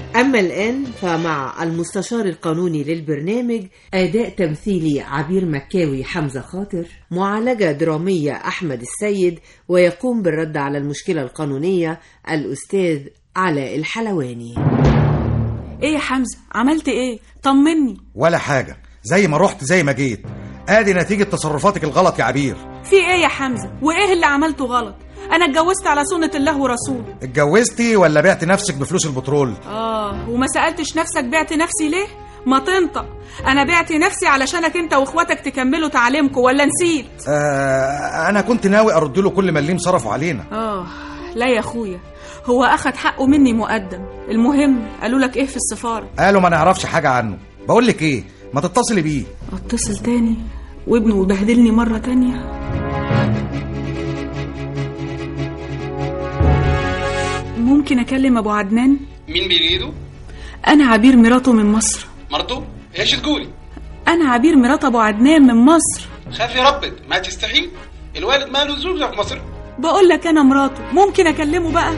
أما الآن فمع المستشار القانوني للبرنامج أداء تمثيلي عبير مكاوي حمزة خاطر معالجة درامية أحمد السيد ويقوم بالرد على المشكلة القانونية الأستاذ علاء الحلواني ايه يا حمزة عملت ايه طمني ولا حاجة زي ما رحت زي ما جيت ادي نتيجة تصرفاتك الغلط يا عبير في ايه يا حمزة وايه اللي عملته غلط انا اتجوزت على سنة الله ورسوله اتجوزتي ولا بعت نفسك بفلوس البترول اه وما سألتش نفسك بعت نفسي ليه ما تنطق انا بعت نفسي علشانك انت واخواتك تكملوا تعليمكم ولا نسيت آه انا كنت ناوي ارد له كل مليم صرفوا علينا اه لا يا اخويا هو اخد حقه مني مقدم المهم قالوا لك ايه في السفارة قالوا ما نعرفش حاجة عنه بقول لك ايه ما تتصلي بيه اتصل تاني وابنه يبهدلني مرة تانية ممكن اكلم ابو عدنان مين بيريده؟ انا عبير مراته من مصر مرته؟ ايش تقولي؟ انا عبير مرات ابو عدنان من مصر خافي ربك ما تستحيل الوالد ماله زوجة في مصر بقول لك انا مراته ممكن اكلمه بقى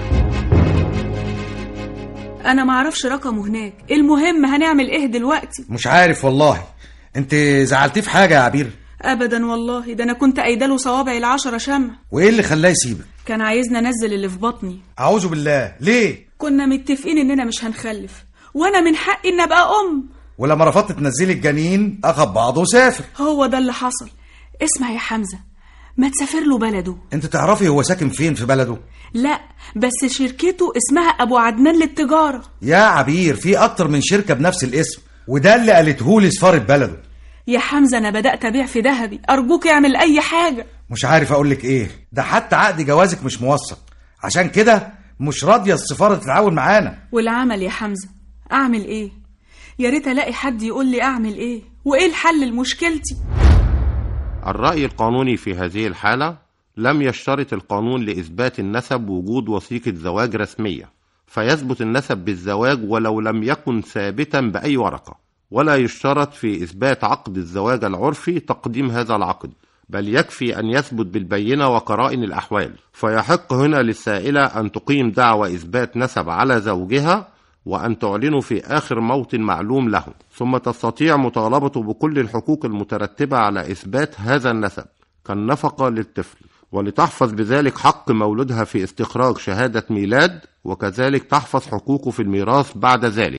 انا معرفش رقمه هناك المهم هنعمل ايه دلوقتي مش عارف والله انت زعلتيه في حاجة يا عبير ابدا والله ده انا كنت قايداله صوابعي العشرة شمع وايه اللي خلاه يسيبك كان عايزني انزل اللي في بطني اعوذ بالله ليه كنا متفقين اننا مش هنخلف وانا من حقي ان ابقى ام ولما رفضت تنزلي الجنين اخد بعضه وسافر هو ده اللي حصل اسمع يا حمزة ما تسافر له بلده انت تعرفي هو ساكن فين في بلده لا بس شركته اسمها ابو عدنان للتجارة يا عبير في اكتر من شركة بنفس الاسم وده اللي قالتهولي سفارة بلده يا حمزة انا بدأت ابيع في ذهبي ارجوك اعمل اي حاجة مش عارف اقول لك ايه ده حتى عقد جوازك مش موثق عشان كده مش راضيه السفاره تتعاون معانا والعمل يا حمزة اعمل ايه يا ريت الاقي حد يقول لي اعمل ايه وايه الحل لمشكلتي الرأي القانوني في هذه الحالة لم يشترط القانون لإثبات النسب وجود وثيقة زواج رسمية فيثبت النسب بالزواج ولو لم يكن ثابتا بأي ورقة ولا يشترط في إثبات عقد الزواج العرفي تقديم هذا العقد بل يكفي أن يثبت بالبينة وقرائن الأحوال فيحق هنا للسائلة أن تقيم دعوى إثبات نسب على زوجها وأن تعلنه في آخر موطن معلوم له ثم تستطيع مطالبته بكل الحقوق المترتبة على إثبات هذا النسب كالنفقة للطفل ولتحفظ بذلك حق مولودها في استخراج شهادة ميلاد وكذلك تحفظ حقوقه في الميراث بعد ذلك